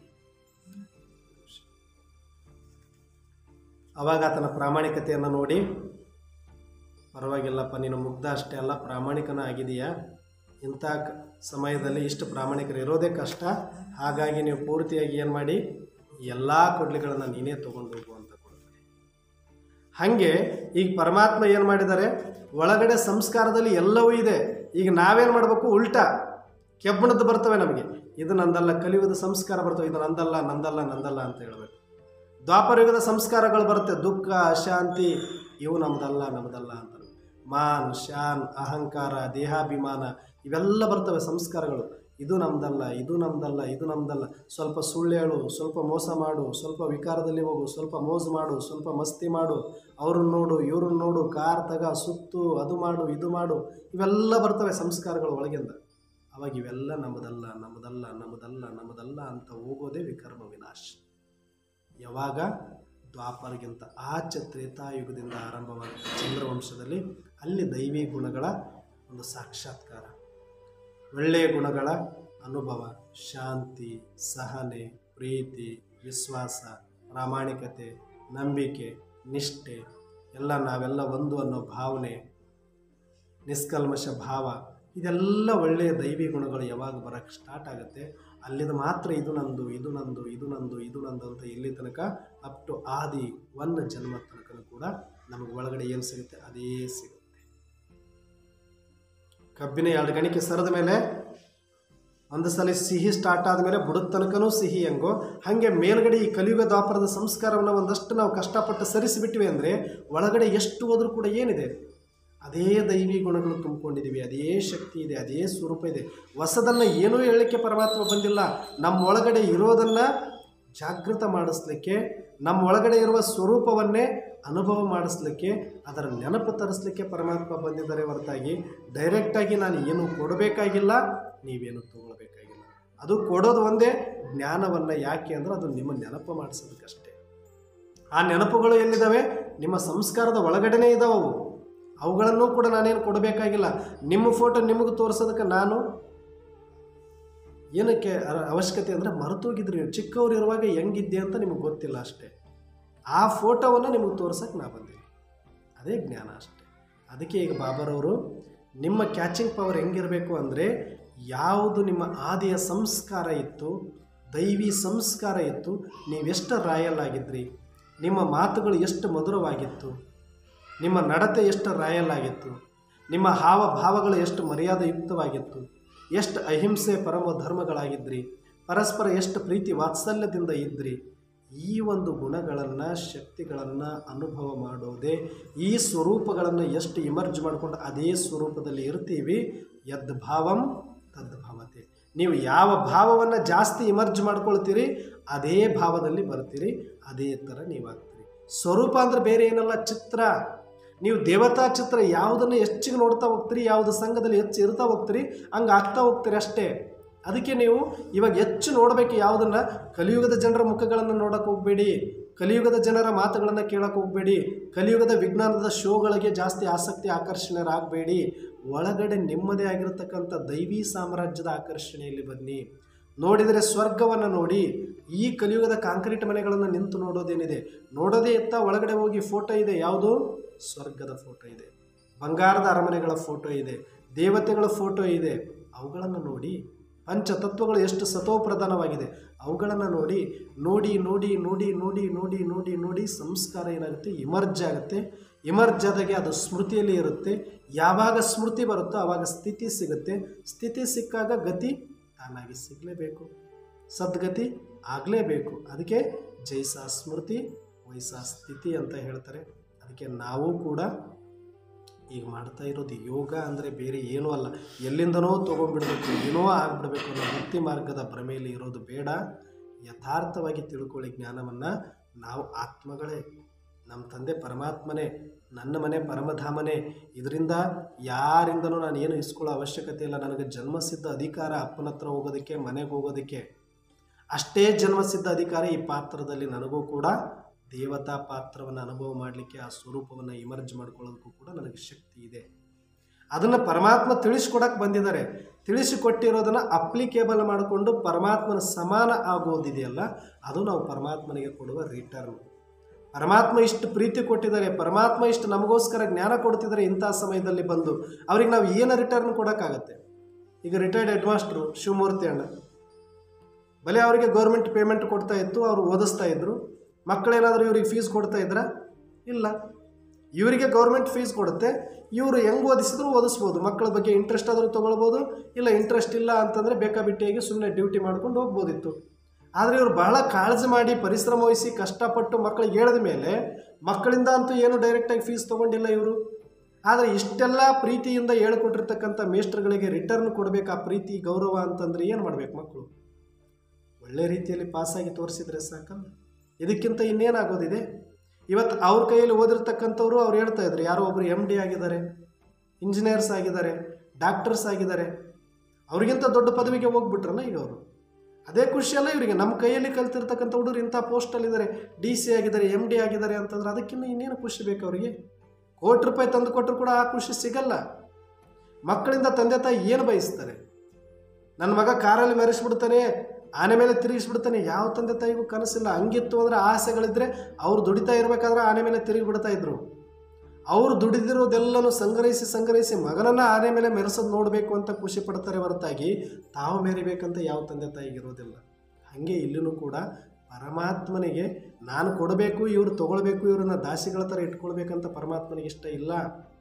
ಅವಾಗ ಆತನ ಪ್ರಾಮಾಣಿಕತೆಯನ್ನು ನೋಡಿ ಪರವಾಗಿಲ್ಲಪ್ಪ ನೀನು ಮುಗ್ಧ ಅಷ್ಟೇ ಅಲ್ಲ ಪ್ರಾಮಾಣಿಕನ ಆಗಿದೆಯಾ ಇಂಥ ಕ- ಸಮಯದಲ್ಲಿ ಇಷ್ಟು ಪ್ರಾಮಾಣಿಕರು ಇರೋದೇ ಕಷ್ಟ ಹಾಗಾಗಿ ನೀವು ಪೂರ್ತಿಯಾಗಿ ಏನು ಮಾಡಿ ಎಲ್ಲ ಕೊಡ್ಲಿಗಳನ್ನು ನೀನೇ ತೊಗೊಂಡು ಹೋಗು ಅಂತ ಕೊಡ್ತಾರೆ ಹಾಗೆ ಈಗ ಪರಮಾತ್ಮ ಏನು ಮಾಡಿದ್ದಾರೆ ಒಳಗಡೆ ಸಂಸ್ಕಾರದಲ್ಲಿ ಎಲ್ಲವೂ ಇದೆ ಈಗ ನಾವೇನು ಮಾಡಬೇಕು ಉಲ್ಟಾ ಕೆಬ್ಬಣದ್ದು ಬರ್ತವೆ ನಮಗೆ ಇದು ನಂದಲ್ಲ ಕಲಿಯುವುದು ಸಂಸ್ಕಾರ ಬರ್ತವೆ ಇದು ನಂದಲ್ಲ ನಂದಲ್ಲ ನಂದಲ್ಲ ಅಂತ ಹೇಳಬೇಕು ದ್ವಾಪರಯುಗದ ಸಂಸ್ಕಾರಗಳು ಬರುತ್ತೆ ದುಃಖ ಅಶಾಂತಿ ಇವು ನಮ್ದಲ್ಲ ನಮ್ದಲ್ಲ ಅಂತ ಮಾನ್ ಶಾನ್ ಅಹಂಕಾರ ದೇಹಾಭಿಮಾನ ಇವೆಲ್ಲ ಬರ್ತವೆ ಸಂಸ್ಕಾರಗಳು ಇದು ನಮ್ದಲ್ಲ ಇದು ನಮ್ದಲ್ಲ ಇದು ನಮ್ದಲ್ಲ ಸ್ವಲ್ಪ ಸುಳ್ಳು ಹೇಳು ಸ್ವಲ್ಪ ಮೋಸ ಮಾಡು ಸ್ವಲ್ಪ ವಿಕಾರದಲ್ಲಿ ಹೋಗು ಸ್ವಲ್ಪ ಮೋಜು ಮಾಡು ಸ್ವಲ್ಪ ಮಸ್ತಿ ಮಾಡು ಅವ್ರನ್ನ ನೋಡು ಇವ್ರನ್ನ ನೋಡು ಕಾರ್ ತಗ ಸುತ್ತು ಅದು ಮಾಡು ಇದು ಮಾಡು ಇವೆಲ್ಲ ಬರ್ತವೆ ಸಂಸ್ಕಾರಗಳು ಒಳಗಿಂದ ಅವಾಗ ಇವೆಲ್ಲ ನಮ್ಮದಲ್ಲ ನಮ್ಮದಲ್ಲ ನಮ್ಮದಲ್ಲ ನಮ್ಮದಲ್ಲ ಅಂತ ಹೋಗೋದೇ ವಿಕರ್ಮ ವಿನಾಶ ಯಾವಾಗ ದ್ವಾಪರಗಿಂತ ಆಚೆ ತ್ರೇತಾಯುಗದಿಂದ ಆರಂಭವಾದ ಚಂದ್ರವಂಶದಲ್ಲಿ ಅಲ್ಲಿ ದೈವಿ ಗುಣಗಳ ಒಂದು ಸಾಕ್ಷಾತ್ಕಾರ ಒಳ್ಳೆಯ ಗುಣಗಳ ಅನುಭವ ಶಾಂತಿ ಸಹನೆ ಪ್ರೀತಿ ವಿಶ್ವಾಸ ಪ್ರಾಮಾಣಿಕತೆ ನಂಬಿಕೆ ನಿಷ್ಠೆ ಎಲ್ಲ ನಾವೆಲ್ಲ ಒಂದು ಅನ್ನೋ ಭಾವನೆ ನಿಷ್ಕಲ್ಮಶ ಭಾವ ಇದೆಲ್ಲ ಒಳ್ಳೆಯ ದೈವಿ ಗುಣಗಳು ಯಾವಾಗ ಬರೋಕ್ಕೆ ಸ್ಟಾರ್ಟ್ ಆಗುತ್ತೆ ಅಲ್ಲಿದು ಮಾತ್ರ ಇದು ನಂದು ಇದು ನಂದು ಇದು ನಂದು ಇದು ನಂದು ಅಂತ ಇಲ್ಲಿ ತನಕ ಅಪ್ ಟು ಆದಿ ಒಂದು ಜನ್ಮ ತನಕ ಕೂಡ ನಮಗೆ ಒಳಗಡೆ ಏನು ಸಿಗುತ್ತೆ ಅದೇ ಸಿಗುತ್ತೆ ಕಬ್ಬಿನ ಎರಡು ಗಣಿಕೆ ಸರದ ಮೇಲೆ ಒಂದು ಸಲ ಸಿಹಿ ಸ್ಟಾರ್ಟ್ ಆದಮೇಲೆ ಬುಡದ ತನಕನೂ ಸಿಹಿ ಹೆಂಗೋ ಹಾಗೆ ಮೇಲ್ಗಡೆ ಈ ಕಲಿಯುಗ ದ್ವಾಪರದ ಸಂಸ್ಕಾರವನ್ನು ಒಂದಷ್ಟು ನಾವು ಕಷ್ಟಪಟ್ಟು ಸರಿಸಿಬಿಟ್ವಿ ಅಂದರೆ ಒಳಗಡೆ ಎಷ್ಟು ಹೋದರೂ ಕೂಡ ಏನಿದೆ ಅದೇ ದೈವಿ ಗುಣಗಳು ತುಂಬಿಕೊಂಡಿದ್ದೀವಿ ಅದೇ ಶಕ್ತಿ ಇದೆ ಅದೇ ಸ್ವರೂಪ ಇದೆ ಹೊಸದನ್ನು ಏನೂ ಹೇಳಲಿಕ್ಕೆ ಪರಮಾತ್ಮ ಬಂದಿಲ್ಲ ನಮ್ಮ ಒಳಗಡೆ ಇರೋದನ್ನು ಜಾಗೃತ ಮಾಡಿಸ್ಲಿಕ್ಕೆ ನಮ್ಮ ಒಳಗಡೆ ಇರುವ ಸ್ವರೂಪವನ್ನೇ ಅನುಭವ ಮಾಡಿಸ್ಲಿಕ್ಕೆ ಅದರ ನೆನಪು ತರಿಸ್ಲಿಕ್ಕೆ ಪರಮಾತ್ಮ ಬಂದಿದ್ದಾರೆ ಹೊರತಾಗಿ ಡೈರೆಕ್ಟಾಗಿ ನಾನು ಏನು ಕೊಡಬೇಕಾಗಿಲ್ಲ ನೀವೇನು ತಗೊಳ್ಬೇಕಾಗಿಲ್ಲ ಅದು ಕೊಡೋದು ಒಂದೇ ಜ್ಞಾನವನ್ನು ಯಾಕೆ ಅಂದ್ರೆ ಅದು ನಿಮ್ಮ ನೆನಪು ಮಾಡಿಸೋದಕ್ಕಷ್ಟೇ ಆ ನೆನಪುಗಳು ಎಲ್ಲಿದ್ದಾವೆ ನಿಮ್ಮ ಸಂಸ್ಕಾರದ ಒಳಗಡೆನೇ ಇದಾವೆ ಅವು ಅವುಗಳನ್ನು ಕೂಡ ನಾನೇನು ಕೊಡಬೇಕಾಗಿಲ್ಲ ನಿಮ್ಮ ಫೋಟೋ ನಿಮಗೆ ತೋರಿಸೋದಕ್ಕೆ ನಾನು ಏನಕ್ಕೆ ಅರ- ಅವಶ್ಯಕತೆ ಅಂದರೆ ಮರೆತೋಗಿದ್ರಿ ನೀವು ಚಿಕ್ಕವ್ರು ಇರುವಾಗ ಹೆಂಗಿದ್ದೆ ಅಂತ ನಿಮಗೆ ಗೊತ್ತಿಲ್ಲ ಅಷ್ಟೇ ಆ ಫೋಟೋವನ್ನು ನಿಮಗೆ ತೋರ್ಸಕ್ಕೆ ನಾ ಬಂದೀನಿ ಅದೇ ಜ್ಞಾನ ಅಷ್ಟೇ ಅದಕ್ಕೆ ಈಗ ಬಾಬರವರು ನಿಮ್ಮ ಕ್ಯಾಚಿಂಗ್ ಪವರ್ ಹೆಂಗಿರಬೇಕು ಅಂದರೆ ಯಾವುದು ನಿಮ್ಮ ಆದಿಯ ಸಂಸ್ಕಾರ ಇತ್ತು ದೈವಿ ಸಂಸ್ಕಾರ ಇತ್ತು ನೀವೆಷ್ಟು ರಾಯಲ್ ಆಗಿದ್ರಿ ನಿಮ್ಮ ಮಾತುಗಳು ಎಷ್ಟು ಮಧುರವಾಗಿತ್ತು ನಿಮ್ಮ ನಡತೆ ಎಷ್ಟು ರಾಯಲ್ ಆಗಿತ್ತು ನಿಮ್ಮ ಹಾವಭಾವಗಳು ಎಷ್ಟು ಮರ್ಯಾದೆಯುಕ್ತವಾಗಿತ್ತು ಎಷ್ಟು ಅಹಿಂಸೆ ಪರಮ ಧರ್ಮಗಳಾಗಿದ್ರಿ ಪರಸ್ಪರ ಎಷ್ಟು ಪ್ರೀತಿ ವಾತ್ಸಲ್ಯದಿಂದ ಇದ್ರಿ ಈ ಒಂದು ಗುಣಗಳನ್ನು ಶಕ್ತಿಗಳನ್ನು ಅನುಭವ ಮಾಡೋದೇ ಈ ಸ್ವರೂಪಗಳನ್ನು ಎಷ್ಟು ಇಮರ್ಜ್ ಮಾಡಿಕೊಂಡು ಅದೇ ಸ್ವರೂಪದಲ್ಲಿ ಇರ್ತೀವಿ ಯದ್ ಭಾವಂ ತದ್ಭಾವತೆ ನೀವು ಯಾವ ಭಾವವನ್ನು ಜಾಸ್ತಿ ಇಮರ್ಜ್ ಮಾಡ್ಕೊಳ್ತೀರಿ ಅದೇ ಭಾವದಲ್ಲಿ ಬರ್ತೀರಿ ಅದೇ ಥರ ನೀವಾಗ್ತೀರಿ ಸ್ವರೂಪ ಅಂದರೆ ಬೇರೆ ಏನಲ್ಲ ಚಿತ್ರ ನೀವು ದೇವತಾ ಚಿತ್ರ ಯಾವುದನ್ನು ಹೆಚ್ಚಿಗೆ ನೋಡ್ತಾ ಹೋಗ್ತೀರಿ ಯಾವುದು ಸಂಘದಲ್ಲಿ ಹೆಚ್ಚು ಇರ್ತಾ ಹೋಗ್ತೀರಿ ಹಂಗೆ ಆಗ್ತಾ ಹೋಗ್ತೀರಿ ಅಷ್ಟೇ ಅದಕ್ಕೆ ನೀವು ಇವಾಗ ಹೆಚ್ಚು ನೋಡಬೇಕು ಯಾವುದನ್ನು ಕಲಿಯುಗದ ಜನರ ಮುಖಗಳನ್ನು ನೋಡಕ್ಕೆ ಹೋಗಬೇಡಿ ಕಲಿಯುಗದ ಜನರ ಮಾತುಗಳನ್ನು ಕೇಳಕ್ಕೆ ಹೋಗಬೇಡಿ ಕಲಿಯುಗದ ವಿಜ್ಞಾನದ ಶೋಗಳಿಗೆ ಜಾಸ್ತಿ ಆಸಕ್ತಿ ಆಕರ್ಷಣರಾಗಬೇಡಿ ಒಳಗಡೆ ನಿಮ್ಮದೇ ಆಗಿರತಕ್ಕಂಥ ದೈವಿ ಸಾಮ್ರಾಜ್ಯದ ಆಕರ್ಷಣೆಯಲ್ಲಿ ಬನ್ನಿ ನೋಡಿದರೆ ಸ್ವರ್ಗವನ್ನು ನೋಡಿ ಈ ಕಲಿಯುಗದ ಕಾಂಕ್ರೀಟ್ ಮನೆಗಳನ್ನು ನಿಂತು ನೋಡೋದೇನಿದೆ ನೋಡೋದೇ ಎತ್ತ ಒಳಗಡೆ ಹೋಗಿ ಫೋಟೋ ಇದೆ ಯಾವುದು ಸ್ವರ್ಗದ ಫೋಟೋ ಇದೆ ಬಂಗಾರದ ಅರಮನೆಗಳ ಫೋಟೋ ಇದೆ ದೇವತೆಗಳ ಫೋಟೋ ಇದೆ ಅವುಗಳನ್ನು ನೋಡಿ ಪಂಚತತ್ವಗಳು ಎಷ್ಟು ಸತೋಪ್ರಧಾನವಾಗಿದೆ ಅವುಗಳನ್ನು ನೋಡಿ ನೋಡಿ ನೋಡಿ ನೋಡಿ ನೋಡಿ ನೋಡಿ ನೋಡಿ ನೋಡಿ ಸಂಸ್ಕಾರ ಏನಾಗುತ್ತೆ ಇಮರ್ಜ್ ಆಗುತ್ತೆ ಇಮರ್ಜ್ ಆದಾಗೆ ಅದು ಸ್ಮೃತಿಯಲ್ಲಿ ಇರುತ್ತೆ ಯಾವಾಗ ಸ್ಮೃತಿ ಬರುತ್ತೋ ಆವಾಗ ಸ್ಥಿತಿ ಸಿಗುತ್ತೆ ಸ್ಥಿತಿ ಸಿಕ್ಕಾಗ ಗತಿ ತಾನಾಗಿ ಸಿಗಲೇಬೇಕು ಸದ್ಗತಿ ಆಗಲೇಬೇಕು ಅದಕ್ಕೆ ಜೈಸಾ ಸ್ಮೃತಿ ವೈಸಾ ಸ್ಥಿತಿ ಅಂತ ಹೇಳ್ತಾರೆ ಅದಕ್ಕೆ ನಾವು ಕೂಡ ಈಗ ಮಾಡ್ತಾ ಇರೋದು ಯೋಗ ಅಂದರೆ ಬೇರೆ ಏನೂ ಅಲ್ಲ ಎಲ್ಲಿಂದನೋ ತೊಗೊಂಡ್ಬಿಡ್ಬೇಕು ಏನೋ ಆಗ್ಬಿಡ್ಬೇಕು ಅನ್ನೋ ಭಕ್ತಿ ಮಾರ್ಗದ ಭ್ರಮೆಯಲ್ಲಿ ಇರೋದು ಬೇಡ ಯಥಾರ್ಥವಾಗಿ ತಿಳ್ಕೊಳ್ಳಿ ಜ್ಞಾನವನ್ನು ನಾವು ಆತ್ಮಗಳೇ ನಮ್ಮ ತಂದೆ ಪರಮಾತ್ಮನೇ ನನ್ನ ಮನೆ ಪರಮಧಾಮನೇ ಇದರಿಂದ ಯಾರಿಂದನೂ ನಾನು ಏನು ಇಸ್ಕೊಳ್ಳೋ ಅವಶ್ಯಕತೆ ಇಲ್ಲ ನನಗೆ ಜನ್ಮಸಿದ್ಧ ಅಧಿಕಾರ ಅಪ್ಪನ ಹತ್ರ ಹೋಗೋದಕ್ಕೆ ಮನೆಗೆ ಹೋಗೋದಕ್ಕೆ ಅಷ್ಟೇ ಜನ್ಮಸಿದ್ಧ ಅಧಿಕಾರ ಈ ಪಾತ್ರದಲ್ಲಿ ನನಗೂ ಕೂಡ ದೇವತಾ ಪಾತ್ರವನ್ನು ಅನುಭವ ಮಾಡಲಿಕ್ಕೆ ಆ ಸ್ವರೂಪವನ್ನು ಇಮರ್ಜ್ ಮಾಡ್ಕೊಳ್ಳೋದಕ್ಕೂ ಕೂಡ ನನಗೆ ಶಕ್ತಿ ಇದೆ ಅದನ್ನು ಪರಮಾತ್ಮ ತಿಳಿಸ್ಕೊಡಕ್ಕೆ ಬಂದಿದ್ದಾರೆ ತಿಳಿಸಿಕೊಟ್ಟಿರೋದನ್ನು ಅಪ್ಲಿಕೇಬಲ್ ಮಾಡಿಕೊಂಡು ಪರಮಾತ್ಮನ ಸಮಾನ ಆಗೋದಿದೆಯಲ್ಲ ಅದು ನಾವು ಪರಮಾತ್ಮನಿಗೆ ಕೊಡುವ ರಿಟರ್ನ್ ಪರಮಾತ್ಮ ಇಷ್ಟು ಪ್ರೀತಿ ಕೊಟ್ಟಿದ್ದಾರೆ ಪರಮಾತ್ಮ ಇಷ್ಟು ನಮಗೋಸ್ಕರ ಜ್ಞಾನ ಕೊಡ್ತಿದ್ದಾರೆ ಇಂಥ ಸಮಯದಲ್ಲಿ ಬಂದು ಅವ್ರಿಗೆ ನಾವು ಏನು ರಿಟರ್ನ್ ಕೊಡೋಕ್ಕಾಗತ್ತೆ ಈಗ ರಿಟೈರ್ಡ್ ಹೆಡ್ ಮಾಸ್ಟ್ರು ಶಿವಮೂರ್ತಿ ಅಣ್ಣ ಬಲೆ ಅವರಿಗೆ ಗೌರ್ಮೆಂಟ್ ಪೇಮೆಂಟ್ ಕೊಡ್ತಾ ಇತ್ತು ಅವರು ಓದಿಸ್ತಾ ಇದ್ರು ಮಕ್ಕಳೇನಾದರೂ ಇವ್ರಿಗೆ ಫೀಸ್ ಕೊಡ್ತಾ ಇದ್ರಾ ಇಲ್ಲ ಇವರಿಗೆ ಗೌರ್ಮೆಂಟ್ ಫೀಸ್ ಕೊಡುತ್ತೆ ಇವರು ಹೆಂಗೆ ಓದಿಸಿದ್ರು ಓದಿಸ್ಬೋದು ಮಕ್ಕಳ ಬಗ್ಗೆ ಇಂಟ್ರೆಸ್ಟ್ ಆದರೂ ತೊಗೊಳ್ಬೋದು ಇಲ್ಲ ಇಂಟ್ರೆಸ್ಟ್ ಇಲ್ಲ ಅಂತಂದರೆ ಬೇಕಾಬಿಟ್ಟಿಯಾಗಿ ಸುಮ್ಮನೆ ಡ್ಯೂಟಿ ಮಾಡ್ಕೊಂಡು ಹೋಗ್ಬೋದಿತ್ತು ಆದರೆ ಇವರು ಬಹಳ ಕಾಳಜಿ ಮಾಡಿ ಪರಿಶ್ರಮ ವಹಿಸಿ ಕಷ್ಟಪಟ್ಟು ಮಕ್ಕಳಿಗೆ ಹೇಳಿದ ಮೇಲೆ ಮಕ್ಕಳಿಂದ ಅಂತೂ ಏನು ಡೈರೆಕ್ಟಾಗಿ ಫೀಸ್ ತೊಗೊಂಡಿಲ್ಲ ಇವರು ಆದರೆ ಇಷ್ಟೆಲ್ಲ ಪ್ರೀತಿಯಿಂದ ಹೇಳ್ಕೊಟ್ಟಿರ್ತಕ್ಕಂಥ ಮೇಸ್ಟ್ರುಗಳಿಗೆ ರಿಟರ್ನ್ ಕೊಡಬೇಕು ಆ ಪ್ರೀತಿ ಗೌರವ ಅಂತಂದರೆ ಏನು ಮಾಡಬೇಕು ಮಕ್ಕಳು ಒಳ್ಳೆ ರೀತಿಯಲ್ಲಿ ಪಾಸಾಗಿ ತೋರಿಸಿದ್ರೆ ಸಾಕಲ್ಲ ಇದಕ್ಕಿಂತ ಇನ್ನೇನಾಗೋದಿದೆ ಇವತ್ತು ಅವ್ರ ಕೈಯಲ್ಲಿ ಓದಿರ್ತಕ್ಕಂಥವ್ರು ಅವ್ರು ಹೇಳ್ತಾ ಇದ್ರು ಯಾರೋ ಒಬ್ಬರು ಎಮ್ ಡಿ ಆಗಿದ್ದಾರೆ ಇಂಜಿನಿಯರ್ಸ್ ಆಗಿದ್ದಾರೆ ಡಾಕ್ಟರ್ಸ್ ಆಗಿದ್ದಾರೆ ಅವ್ರಿಗಿಂತ ದೊಡ್ಡ ಪದವಿಗೆ ಹೋಗ್ಬಿಟ್ರಲ್ಲ ಈಗ ಅವರು ಅದೇ ಖುಷಿಯಲ್ಲ ಇವರಿಗೆ ನಮ್ಮ ಕೈಯಲ್ಲಿ ಕಲ್ತಿರ್ತಕ್ಕಂಥ ಹುಡುಗರು ಇಂಥ ಪೋಸ್ಟಲ್ಲಿದ್ದಾರೆ ಡಿ ಸಿ ಆಗಿದ್ದಾರೆ ಎಮ್ ಡಿ ಆಗಿದ್ದಾರೆ ಅಂತಂದ್ರೆ ಅದಕ್ಕಿಂತ ಇನ್ನೇನು ಖುಷಿ ಬೇಕು ಅವರಿಗೆ ಕೋಟಿ ರೂಪಾಯಿ ತಂದು ಕೊಟ್ಟರು ಕೂಡ ಆ ಖುಷಿ ಸಿಗಲ್ಲ ಮಕ್ಕಳಿಂದ ತಂದೆ ತಾಯಿ ಏನು ಬಯಸ್ತಾರೆ ನನ್ನ ಮಗ ಕಾರಲ್ಲಿ ಮೆರೆಸ್ಬಿಡ್ತಾನೆ ಆನೆ ಮೇಲೆ ತಿರುಗಿಸ್ಬಿಡ್ತಾನೆ ಯಾವ ತಂದೆ ತಾಯಿಗೂ ಕನಸಿಲ್ಲ ಹಂಗಿತ್ತು ಅಂದರೆ ಆಸೆಗಳಿದ್ರೆ ಅವ್ರು ದುಡಿತಾ ಇರಬೇಕಾದ್ರೆ ಆನೆ ಮೇಲೆ ತಿರುಗಿ ಬಿಡ್ತಾ ಇದ್ರು ಅವರು ದುಡಿದಿರೋದೆಲ್ಲನೂ ಸಂಗ್ರಹಿಸಿ ಸಂಗ್ರಹಿಸಿ ಮಗನನ್ನು ಆನೆ ಮೇಲೆ ಮೆರೆಸೋದು ನೋಡಬೇಕು ಅಂತ ಖುಷಿ ಪಡ್ತಾರೆ ಹೊರತಾಗಿ ತಾವು ಮೆರಿಬೇಕಂತ ಯಾವ ತಂದೆ ತಾಯಿಗೆ ಇರೋದಿಲ್ಲ ಹಾಗೆ ಇಲ್ಲಿನೂ ಕೂಡ ಪರಮಾತ್ಮನಿಗೆ ನಾನು ಕೊಡಬೇಕು ಇವರು ತಗೊಳ್ಬೇಕು ಇವ್ರನ್ನ ದಾಸಿಗಳ ಥರ ಇಟ್ಕೊಳ್ಬೇಕಂತ ಪರಮಾತ್ಮನಿಗೆ ಇಷ್ಟ ಇಲ್ಲ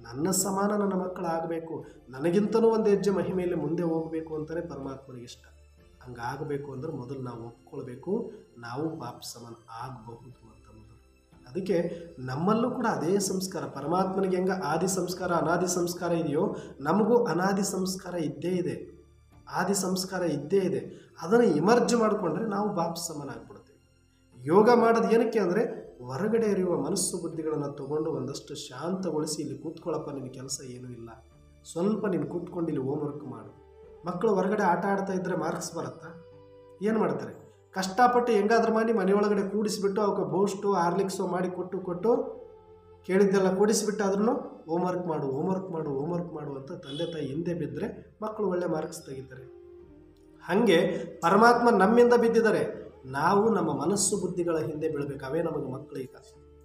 ನನ್ನ ಸಮಾನ ನನ್ನ ಮಕ್ಕಳು ಆಗಬೇಕು ನನಗಿಂತನೂ ಒಂದು ಹೆಜ್ಜೆ ಮಹಿಮೆಯಲ್ಲಿ ಮುಂದೆ ಹೋಗಬೇಕು ಅಂತಲೇ ಪರಮಾತ್ಮನಿಗೆ ಇಷ್ಟ ಹಂಗಾಗಬೇಕು ಅಂದ್ರೆ ಮೊದಲು ನಾವು ಒಪ್ಕೊಳ್ಬೇಕು ನಾವು ಪಾಪ ಸಮಾನ ಆಗಬಹುದು ಅಂತ ಮೊದಲು ಅದಕ್ಕೆ ನಮ್ಮಲ್ಲೂ ಕೂಡ ಅದೇ ಸಂಸ್ಕಾರ ಪರಮಾತ್ಮನಿಗೆ ಹೆಂಗ ಆದಿ ಸಂಸ್ಕಾರ ಅನಾದಿ ಸಂಸ್ಕಾರ ಇದೆಯೋ ನಮಗೂ ಅನಾದಿ ಸಂಸ್ಕಾರ ಇದ್ದೇ ಇದೆ ಆದಿ ಸಂಸ್ಕಾರ ಇದ್ದೇ ಇದೆ ಅದನ್ನು ಇಮರ್ಜ್ ಮಾಡಿಕೊಂಡ್ರೆ ನಾವು ಬಾಪ್ ಸಮಾನ ಆಗ್ಬಿಡ್ತೀವಿ ಯೋಗ ಮಾಡೋದು ಏನಕ್ಕೆ ಅಂದರೆ ಹೊರಗಡೆ ಇರುವ ಮನಸ್ಸು ಬುದ್ಧಿಗಳನ್ನು ತಗೊಂಡು ಒಂದಷ್ಟು ಶಾಂತಗೊಳಿಸಿ ಇಲ್ಲಿ ಕೂತ್ಕೊಳ್ಳಪ್ಪ ನಿನ್ನ ಕೆಲಸ ಏನೂ ಇಲ್ಲ ಸ್ವಲ್ಪ ನೀನು ಕೂತ್ಕೊಂಡು ಇಲ್ಲಿ ಹೋಮ್ವರ್ಕ್ ಮಾಡು ಮಕ್ಕಳು ಹೊರಗಡೆ ಆಟ ಆಡ್ತಾ ಇದ್ದರೆ ಮಾರ್ಕ್ಸ್ ಬರುತ್ತಾ ಏನು ಮಾಡ್ತಾರೆ ಕಷ್ಟಪಟ್ಟು ಹೆಂಗಾದ್ರೂ ಮಾಡಿ ಮನೆಯೊಳಗಡೆ ಕೂಡಿಸಿಬಿಟ್ಟು ಅವಕ್ಕೆ ಬೂಸ್ಟು ಹಾರ್ಲಿಕ್ಸು ಮಾಡಿ ಕೊಟ್ಟು ಕೊಟ್ಟು ಕೇಳಿದ್ದೆಲ್ಲ ಕೂಡಿಸಿಬಿಟ್ಟಾದ್ರೂ ಹೋಮ್ವರ್ಕ್ ಮಾಡು ಹೋಮ್ವರ್ಕ್ ಮಾಡು ಹೋಮ್ವರ್ಕ್ ಮಾಡು ಅಂತ ತಂದೆ ತಾಯಿ ಹಿಂದೆ ಬಿದ್ದರೆ ಮಕ್ಕಳು ಒಳ್ಳೆ ಮಾರ್ಕ್ಸ್ ತೆಗಿತಾರೆ ಹಾಗೆ ಪರಮಾತ್ಮ ನಮ್ಮಿಂದ ಬಿದ್ದಿದ್ದಾರೆ ನಾವು ನಮ್ಮ ಮನಸ್ಸು ಬುದ್ಧಿಗಳ ಹಿಂದೆ ಬೀಳಬೇಕು ಅವೇ ನಮಗೆ ಮಕ್ಕಳೀಗ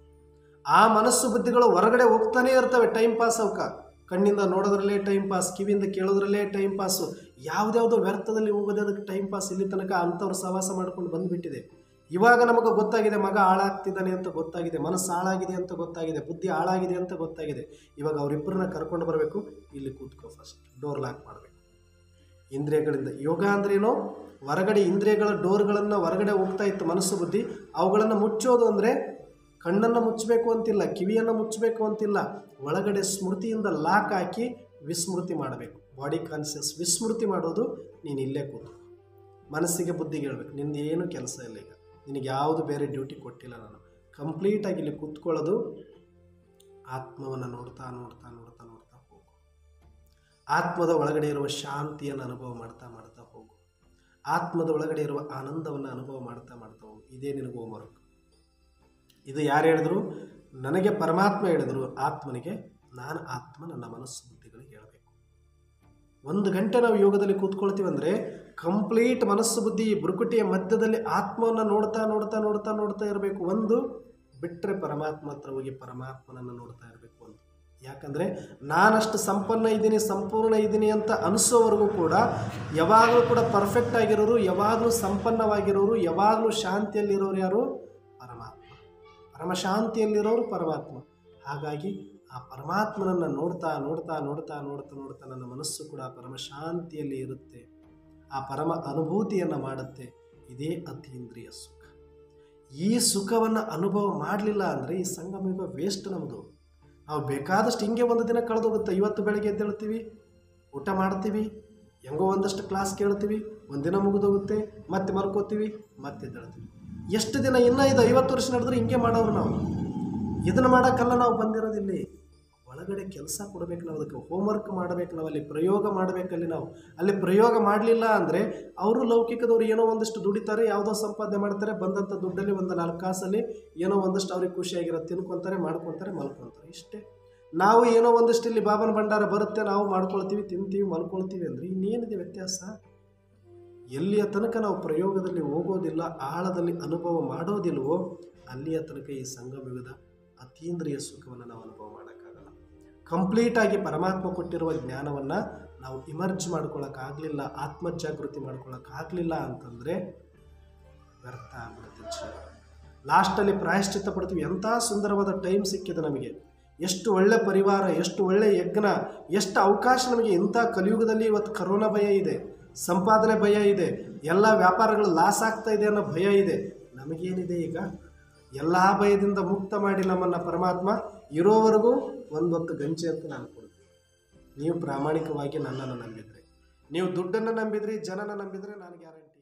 ಆ ಮನಸ್ಸು ಬುದ್ಧಿಗಳು ಹೊರಗಡೆ ಹೋಗ್ತಾನೆ ಇರ್ತವೆ ಟೈಮ್ ಪಾಸ್ ಅವಕ್ಕ ಕಣ್ಣಿಂದ ನೋಡೋದ್ರಲ್ಲೇ ಟೈಮ್ ಪಾಸ್ ಕಿವಿಯಿಂದ ಕೇಳೋದ್ರಲ್ಲೇ ಟೈಮ್ ಪಾಸು ಯಾವುದ್ಯಾವುದೋ ವ್ಯರ್ಥದಲ್ಲಿ ಹೋಗೋದೇ ಅದಕ್ಕೆ ಟೈಮ್ ಪಾಸ್ ಇಲ್ಲಿ ತನಕ ಅಂಥವ್ರು ಸವಾಸ ಮಾಡ್ಕೊಂಡು ಬಂದುಬಿಟ್ಟಿದೆ ಇವಾಗ ನಮಗೆ ಗೊತ್ತಾಗಿದೆ ಮಗ ಹಾಳಾಗ್ತಿದ್ದಾನೆ ಅಂತ ಗೊತ್ತಾಗಿದೆ ಮನಸ್ಸು ಹಾಳಾಗಿದೆ ಅಂತ ಗೊತ್ತಾಗಿದೆ ಬುದ್ಧಿ ಹಾಳಾಗಿದೆ ಅಂತ ಗೊತ್ತಾಗಿದೆ ಇವಾಗ ಅವರಿಬ್ಬರನ್ನ ಕರ್ಕೊಂಡು ಬರಬೇಕು ಇಲ್ಲಿ ಕೂತ್ಕೋ ಫಸ್ಟ್ ಡೋರ್ ಲಾಕ್ ಮಾಡಬೇಕು ಇಂದ್ರಿಯಗಳಿಂದ ಯೋಗ ಅಂದ್ರೇನು ಹೊರಗಡೆ ಇಂದ್ರಿಯಗಳ ಡೋರ್ಗಳನ್ನು ಹೊರಗಡೆ ಹೋಗ್ತಾ ಇತ್ತು ಮನಸ್ಸು ಬುದ್ಧಿ ಅವುಗಳನ್ನು ಮುಚ್ಚೋದು ಅಂದರೆ ಕಣ್ಣನ್ನು ಮುಚ್ಚಬೇಕು ಅಂತಿಲ್ಲ ಕಿವಿಯನ್ನು ಮುಚ್ಚಬೇಕು ಅಂತಿಲ್ಲ ಒಳಗಡೆ ಸ್ಮೃತಿಯಿಂದ ಲಾಕ್ ಹಾಕಿ ವಿಸ್ಮೃತಿ ಮಾಡಬೇಕು ಬಾಡಿ ಕಾನ್ಸಿಯಸ್ ವಿಸ್ಮೃತಿ ಮಾಡೋದು ನೀನು ಇಲ್ಲೇ ಕೂತು ಮನಸ್ಸಿಗೆ ಬುದ್ಧಿಗೆ ಹೇಳ್ಬೇಕು ನಿಂದು ಏನು ಕೆಲಸ ಇಲ್ಲ ಈಗ ನಿನಗೆ ಯಾವುದು ಬೇರೆ ಡ್ಯೂಟಿ ಕೊಟ್ಟಿಲ್ಲ ನಾನು ಕಂಪ್ಲೀಟಾಗಿ ಇಲ್ಲಿ ಕೂತ್ಕೊಳ್ಳೋದು ಆತ್ಮವನ್ನು ನೋಡ್ತಾ ನೋಡ್ತಾ ನೋಡ್ತಾ ನೋಡ್ತಾ ಹೋಗು ಆತ್ಮದ ಒಳಗಡೆ ಇರುವ ಶಾಂತಿಯನ್ನು ಅನುಭವ ಮಾಡ್ತಾ ಮಾಡ್ತಾ ಹೋಗು ಆತ್ಮದ ಒಳಗಡೆ ಇರುವ ಆನಂದವನ್ನು ಅನುಭವ ಮಾಡ್ತಾ ಮಾಡ್ತಾ ಹೋಗು ಇದೇ ನಿನಗೆ ಹೋಮ್ವರ್ಕ್ ಇದು ಯಾರು ಹೇಳಿದ್ರು ನನಗೆ ಪರಮಾತ್ಮ ಹೇಳಿದರು ಆತ್ಮನಿಗೆ ನಾನು ಆತ್ಮ ನನ್ನ ಮನಸ್ಸು ಬುದ್ಧಿಗಳಿಗೆ ಹೇಳಬೇಕು ಒಂದು ಗಂಟೆ ನಾವು ಯೋಗದಲ್ಲಿ ಕೂತ್ಕೊಳ್ತೀವಿ ಅಂದರೆ ಕಂಪ್ಲೀಟ್ ಮನಸ್ಸು ಬುದ್ಧಿ ಬುರುಕುಟಿಯ ಮಧ್ಯದಲ್ಲಿ ಆತ್ಮವನ್ನು ನೋಡ್ತಾ ನೋಡ್ತಾ ನೋಡ್ತಾ ನೋಡ್ತಾ ಇರಬೇಕು ಒಂದು ಬಿಟ್ಟರೆ ಪರಮಾತ್ಮ ಹತ್ರ ಹೋಗಿ ಪರಮಾತ್ಮನನ್ನು ನೋಡ್ತಾ ಇರಬೇಕು ಒಂದು ಯಾಕಂದರೆ ನಾನಷ್ಟು ಸಂಪನ್ನ ಇದ್ದೀನಿ ಸಂಪೂರ್ಣ ಇದ್ದೀನಿ ಅಂತ ಅನಿಸೋವರೆಗೂ ಕೂಡ ಯಾವಾಗಲೂ ಕೂಡ ಪರ್ಫೆಕ್ಟ್ ಆಗಿರೋರು ಯಾವಾಗಲೂ ಸಂಪನ್ನವಾಗಿರೋರು ಯಾವಾಗಲೂ ಶಾಂತಿಯಲ್ಲಿರೋರು ಯಾರು ಪರಮಾತ್ಮ ಪರಮ ಶಾಂತಿಯಲ್ಲಿರೋರು ಪರಮಾತ್ಮ ಹಾಗಾಗಿ ಆ ಪರಮಾತ್ಮನನ್ನು ನೋಡ್ತಾ ನೋಡ್ತಾ ನೋಡ್ತಾ ನೋಡ್ತಾ ನೋಡ್ತಾ ನನ್ನ ಮನಸ್ಸು ಕೂಡ ಪರಮ ಶಾಂತಿಯಲ್ಲಿ ಇರುತ್ತೆ ಆ ಪರಮ ಅನುಭೂತಿಯನ್ನು ಮಾಡುತ್ತೆ ಇದೇ ಅತೀಂದ್ರಿಯ ಸುಖ ಈ ಸುಖವನ್ನು ಅನುಭವ ಮಾಡಲಿಲ್ಲ ಅಂದರೆ ಈ ಸಂಗಮ ವೇಸ್ಟ್ ನಮ್ಮದು ನಾವು ಬೇಕಾದಷ್ಟು ಹಿಂಗೆ ಒಂದು ದಿನ ಕಳೆದೋಗುತ್ತೆ ಇವತ್ತು ಬೆಳಗ್ಗೆ ಎದ್ದೇಳ್ತೀವಿ ಊಟ ಮಾಡ್ತೀವಿ ಹೆಂಗೋ ಒಂದಷ್ಟು ಕ್ಲಾಸ್ ಕೇಳ್ತೀವಿ ಒಂದಿನ ಮುಗಿದೋಗುತ್ತೆ ಮತ್ತೆ ಮಲ್ಕೋತೀವಿ ಮತ್ತೆ ಎದ್ದೇಳ್ತೀವಿ ಎಷ್ಟು ದಿನ ಇನ್ನೂ ಇದು ಐವತ್ತು ವರ್ಷ ನಡೆದ್ರೆ ಹಿಂಗೆ ಮಾಡೋರು ನಾವು ಇದನ್ನು ಮಾಡೋಕ್ಕಲ್ಲ ನಾವು ಬಂದಿರೋದಿಲ್ಲಿ ಒಳಗಡೆ ಕೆಲಸ ಕೊಡಬೇಕು ನಾವು ಅದಕ್ಕೆ ಹೋಮ್ವರ್ಕ್ ಮಾಡಬೇಕು ನಾವು ಅಲ್ಲಿ ಪ್ರಯೋಗ ಮಾಡಬೇಕಲ್ಲಿ ನಾವು ಅಲ್ಲಿ ಪ್ರಯೋಗ ಮಾಡಲಿಲ್ಲ ಅಂದರೆ ಅವರು ಲೌಕಿಕದವ್ರು ಏನೋ ಒಂದಷ್ಟು ದುಡಿತಾರೆ ಯಾವುದೋ ಸಂಪಾದನೆ ಮಾಡ್ತಾರೆ ಬಂದಂಥ ದುಡ್ಡಲ್ಲಿ ಒಂದು ನಾಲ್ಕು ಕಾಸಲ್ಲಿ ಏನೋ ಒಂದಷ್ಟು ಅವ್ರಿಗೆ ಖುಷಿಯಾಗಿರೋ ತಿನ್ಕೊತಾರೆ ಮಾಡ್ಕೊತಾರೆ ಮಲ್ಕೊತಾರೆ ಇಷ್ಟೇ ನಾವು ಏನೋ ಒಂದಷ್ಟು ಇಲ್ಲಿ ಬಾಬನ ಭಂಡಾರ ಬರುತ್ತೆ ನಾವು ಮಾಡ್ಕೊಳ್ತೀವಿ ತಿಂತೀವಿ ಮಲ್ಕೊಳ್ತೀವಿ ಅಂದರೆ ಇನ್ನೇನಿದೆ ವ್ಯತ್ಯಾಸ ಎಲ್ಲಿಯ ತನಕ ನಾವು ಪ್ರಯೋಗದಲ್ಲಿ ಹೋಗೋದಿಲ್ಲ ಆಳದಲ್ಲಿ ಅನುಭವ ಮಾಡೋದಿಲ್ವೋ ಅಲ್ಲಿಯ ತನಕ ಈ ಸಂಗಮಯುಗದ ಅತೀಂದ್ರಿಯ ಸುಖವನ್ನು ನಾವು ಅನುಭವ ಮಾಡೋಕ್ಕಾಗಲ್ಲ ಕಂಪ್ಲೀಟಾಗಿ ಪರಮಾತ್ಮ ಕೊಟ್ಟಿರುವ ಜ್ಞಾನವನ್ನು ನಾವು ಇಮರ್ಜ್ ಮಾಡ್ಕೊಳ್ಳೋಕ್ಕಾಗಲಿಲ್ಲ ಆತ್ಮಜಾಗೃತಿ ಮಾಡ್ಕೊಳ್ಳೋಕ್ಕಾಗಲಿಲ್ಲ ಅಂತಂದರೆ ವ್ಯರ್ಥ ಆಗ್ಬಿಡುತ್ತೆ ಜೀವನ ಲಾಸ್ಟಲ್ಲಿ ಪ್ರಾಯಶ್ಚಿತ್ತ ಪಡ್ತೀವಿ ಎಂಥ ಸುಂದರವಾದ ಟೈಮ್ ಸಿಕ್ಕಿದೆ ನಮಗೆ ಎಷ್ಟು ಒಳ್ಳೆ ಪರಿವಾರ ಎಷ್ಟು ಒಳ್ಳೆ ಯಜ್ಞ ಎಷ್ಟು ಅವಕಾಶ ನಮಗೆ ಇಂಥ ಕಲಿಯುಗದಲ್ಲಿ ಇವತ್ತು ಕರೋನಾ ಭಯ ಇದೆ ಸಂಪಾದನೆ ಭಯ ಇದೆ ಎಲ್ಲ ವ್ಯಾಪಾರಗಳು ಲಾಸ್ ಆಗ್ತಾ ಇದೆ ಅನ್ನೋ ಭಯ ಇದೆ ನಮಗೇನಿದೆ ಈಗ ಎಲ್ಲ ಭಯದಿಂದ ಮುಕ್ತ ಮಾಡಿ ನಮ್ಮನ್ನು ಪರಮಾತ್ಮ ಇರೋವರೆಗೂ ಒಂದೊತ್ತು ಗಂಜೆ ಅಂತ ನಾನು ಕೊಡ್ತೀನಿ ನೀವು ಪ್ರಾಮಾಣಿಕವಾಗಿ ನನ್ನನ್ನು ನಂಬಿದ್ರಿ ನೀವು ದುಡ್ಡನ್ನು ನಂಬಿದ್ರಿ ಜನನ ನಂಬಿದರೆ ನಾನು ಗ್ಯಾರಂಟಿ